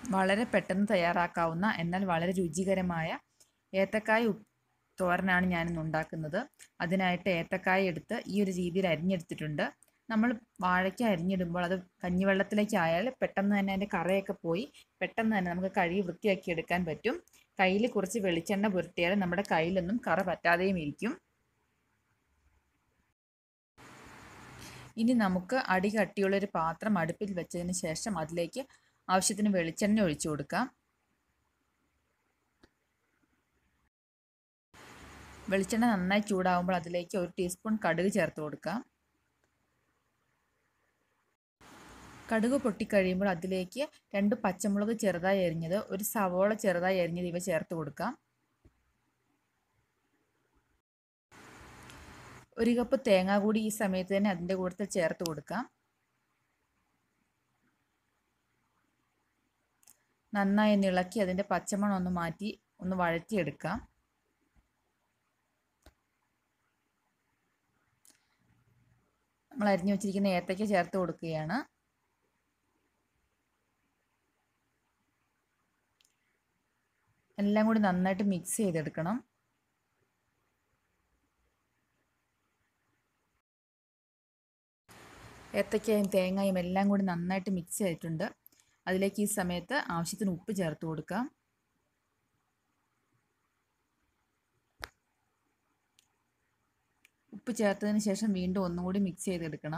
വളരെ പെട്ടെന്ന് തയ്യാറാക്കാവുന്ന എന്നാൽ വളരെ രുചികരമായ ഏത്തക്കായ ഉപ്പ് തോരനാണ് ഞാനിന്ന് ഉണ്ടാക്കുന്നത് അതിനായിട്ട് ഏത്തക്കായ എടുത്ത് ഈ ഒരു രീതിയിൽ അരിഞ്ഞെടുത്തിട്ടുണ്ട് നമ്മൾ വാഴയ്ക്ക അരിഞ്ഞിടുമ്പോൾ അത് കഞ്ഞിവെള്ളത്തിലേക്ക് ആയാൽ പെട്ടെന്ന് തന്നെ അതിൻ്റെ കറയൊക്കെ പോയി പെട്ടെന്ന് തന്നെ നമുക്ക് കഴുകി വൃത്തിയാക്കി എടുക്കാൻ പറ്റും കയ്യിൽ കുറച്ച് വെളിച്ചെണ്ണ പുരട്ടിയാൽ നമ്മുടെ കയ്യിലൊന്നും കറ പറ്റാതെയും ഇരിക്കും ഇനി നമുക്ക് അടി കട്ടിയുള്ളൊരു പാത്രം അടുപ്പിൽ വെച്ചതിന് ശേഷം അതിലേക്ക് ആവശ്യത്തിന് വെളിച്ചെണ്ണ ഒഴിച്ചു കൊടുക്കാം വെളിച്ചെണ്ണ നന്നായി ചൂടാകുമ്പോൾ അതിലേക്ക് ഒരു ടീസ്പൂൺ കടുക് ചേർത്ത് കൊടുക്കാം കടുക് പൊട്ടിക്കഴിയുമ്പോൾ അതിലേക്ക് രണ്ട് പച്ചമുളക് ചെറുതായി അരിഞ്ഞത് ഒരു സവോള ചെറുതായി അരിഞ്ഞത് ഇവ ചേർത്ത് കൊടുക്കാം ഒരു കപ്പ് തേങ്ങ കൂടി ഈ സമയത്ത് തന്നെ അതിൻ്റെ കൂട്ടത്തിൽ ചേർത്ത് കൊടുക്കാം നന്നായി ഒന്ന് ഇളക്കി അതിൻ്റെ പച്ചമണം ഒന്ന് മാറ്റി ഒന്ന് വഴറ്റിയെടുക്കാം നമ്മൾ അരിഞ്ഞു വെച്ചിരിക്കുന്ന ഏത്തയ്ക്ക ചേർത്ത് കൊടുക്കുകയാണ് എല്ലാം കൂടി നന്നായിട്ട് മിക്സ് ചെയ്തെടുക്കണം ഏത്തയ്ക്കയും തേങ്ങയും എല്ലാം കൂടി നന്നായിട്ട് മിക്സ് ചെയ്തിട്ടുണ്ട് അതിലേക്ക് ഈ സമയത്ത് ആവശ്യത്തിന് ഉപ്പ് ചേർത്ത് കൊടുക്കാം ഉപ്പ് ചേർത്തതിന് ശേഷം വീണ്ടും ഒന്നും കൂടി മിക്സ് ചെയ്തെടുക്കണം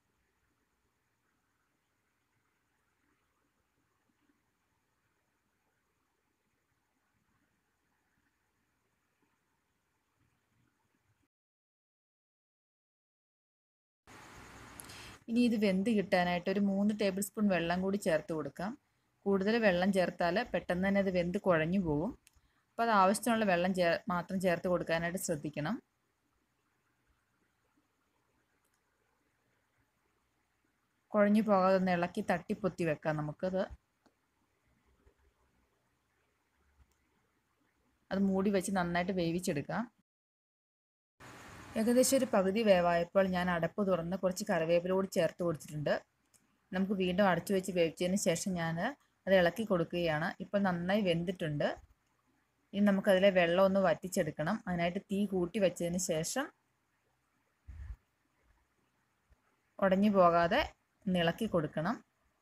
ഇനി ഇത് വെന്ത് കിട്ടാനായിട്ട് ഒരു മൂന്ന് ടേബിൾ സ്പൂൺ വെള്ളം കൂടി ചേർത്ത് കൊടുക്കാം കൂടുതൽ വെള്ളം ചേർത്താൽ പെട്ടെന്ന് തന്നെ അത് വെന്ത് കുഴഞ്ഞു പോകും അപ്പോൾ അത് ആവശ്യത്തിനുള്ള വെള്ളം ചേ മാത്രം ചേർത്ത് കൊടുക്കാനായിട്ട് ശ്രദ്ധിക്കണം കുഴഞ്ഞു പോകാതെ ഒന്ന് ഇളക്കി തട്ടിപ്പൊത്തി വെക്കാം നമുക്കത് അത് മൂടി വെച്ച് നന്നായിട്ട് വേവിച്ചെടുക്കാം ഏകദേശം ഒരു പകുതി വേവായപ്പോൾ ഞാൻ അടപ്പ് തുറന്ന് കുറച്ച് കറിവേപ്പില കൂടി ചേർത്ത് കൊടുത്തിട്ടുണ്ട് നമുക്ക് വീണ്ടും അടച്ചു വെച്ച് വേവിച്ചതിന് ശേഷം ഞാൻ അത് ഇളക്കി കൊടുക്കുകയാണ് ഇപ്പോൾ നന്നായി വെന്തിട്ടുണ്ട് ഇനി നമുക്കതിലെ വെള്ളം ഒന്ന് വറ്റിച്ചെടുക്കണം അതിനായിട്ട് തീ കൂട്ടി വെച്ചതിന് ശേഷം ഉടഞ്ഞു പോകാതെ ഒന്ന് ഇളക്കി കൊടുക്കണം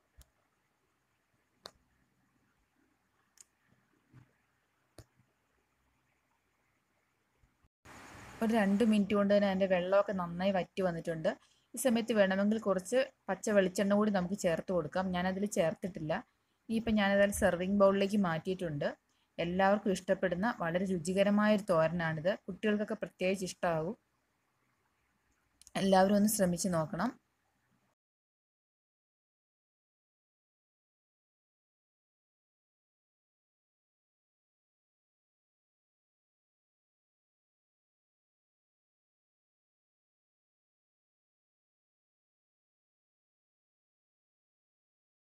ഒരു രണ്ട് മിനിറ്റ് കൊണ്ട് തന്നെ അതിൻ്റെ വെള്ളമൊക്കെ നന്നായി വറ്റി വന്നിട്ടുണ്ട് ഈ സമയത്ത് വേണമെങ്കിൽ കുറച്ച് പച്ച വെളിച്ചെണ്ണ കൂടി നമുക്ക് ചേർത്ത് കൊടുക്കാം ഞാനതിൽ ചേർത്തിട്ടില്ല ഇനിയിപ്പോൾ ഞാനതിൽ സെർവിങ് ബൗളിലേക്ക് മാറ്റിയിട്ടുണ്ട് എല്ലാവർക്കും ഇഷ്ടപ്പെടുന്ന വളരെ രുചികരമായൊരു തോരനാണിത് കുട്ടികൾക്കൊക്കെ പ്രത്യേകിച്ച് ഇഷ്ടമാകും എല്ലാവരും ഒന്ന് ശ്രമിച്ച് നോക്കണം